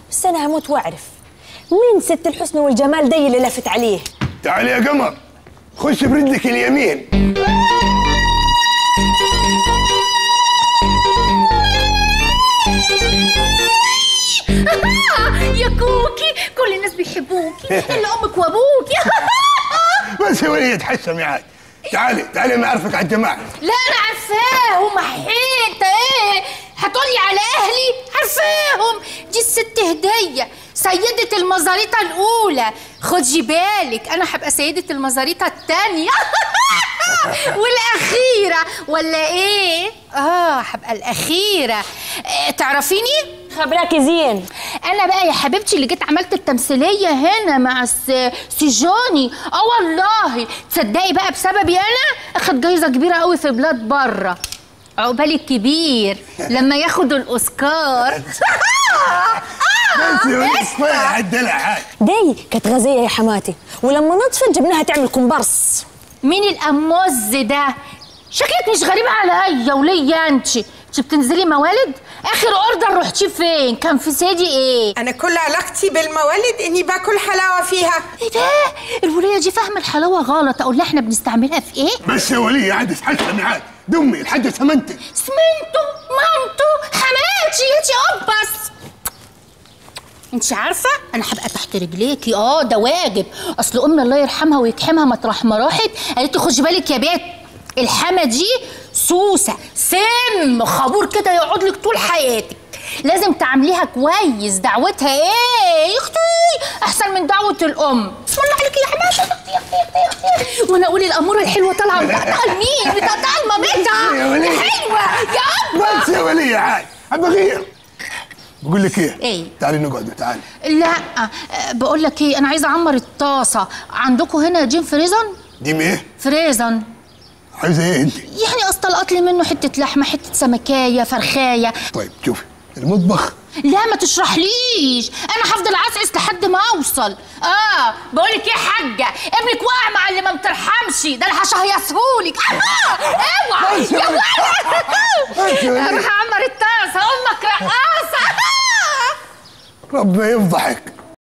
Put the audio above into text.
بس انا هموت واعرف مين ست الحسن والجمال دي اللي لفت عليه تعال يا قمر خش برجلك اليمين يا كوكي كل الناس بيحبوكي الا امك وابوكي بس يا ولية تحشم يا عاد تعالي تعالي ما اعرفك على الجماعه لا انا عارفاهم احيه انت ايه هتقولي على اهلي عارفاهم دي الست هديه سيدة المزاريطة الأولى خدي بالك أنا هبقى سيدة المزاريطة التانية والأخيرة ولا إيه؟ آه هبقى الأخيرة آه تعرفيني؟ خبراكي زين انا بقى يا حبيبتي اللي جيت عملت التمثيليه هنا مع الس- سيجوني اه والله تصدقي بقى بسببي انا اخد جايزه كبيره قوي في بلاد بره عقبال الكبير لما ياخدوا الاوسكار بس يا ولية كفايه على الدلع عاد دي كانت غازية يا حماتي ولما نطفت جبناها تعمل كومبارس مين الاموز ده شكلك مش غريبه عليا وليا انت انت بتنزلي موالد اخر اوردر رحتي فين كان في سيدي ايه انا كل علاقتي بالموالد اني باكل حلاوه فيها ايه ده الوليه دي فاهمه الحلاوه غلط اقول لها احنا بنستعملها في ايه بس يا ولية عاد تحشم يا عاد دمي الحاجة سمنتك سمنتو مامتو حماتي يا بس انت عارفه انا هبقى تحت رجليكي اه ده واجب اصل امي الله يرحمها ويكحمها مطرح ما راحت قالت لي خدي بالك يا بيت الحما دي سوسه سم خابور كده يقعد لك طول حياتك لازم تعمليها كويس دعوتها ايه يا اختي احسن من دعوه الام بسم الله عليكي يا حماتي يا اختي يا اختي يا اختي يا اختي وانا اقول الاموره الحلوه طالعه متقطعه لمين متقطعه لمامتها يا ولية. يا حلوه يا ابا بس يا ولية عاد ابى اغير بقول لك ايه إيه؟ تعالي نقعد تعالي لا أه، بقول لك ايه انا عايزه اعمر الطاسه عندكم هنا جيم فريزن دي ايه فريزن عايزه ايه انت يعني استلقط لي منه حته لحمه حته سمكايه فرخايه طيب شوفي المطبخ لا ما تشرحليش انا هفضل عسعس لحد ما اوصل اه بقول لك ايه يا حاجه ابنك واقع مع اللي ما بترحمش ده انا هشهيصهولك آه اوعى بس يا يا ولد. بس يا ولد. اروح اعمر الطاسه امك رقاصه ربنا يفضحك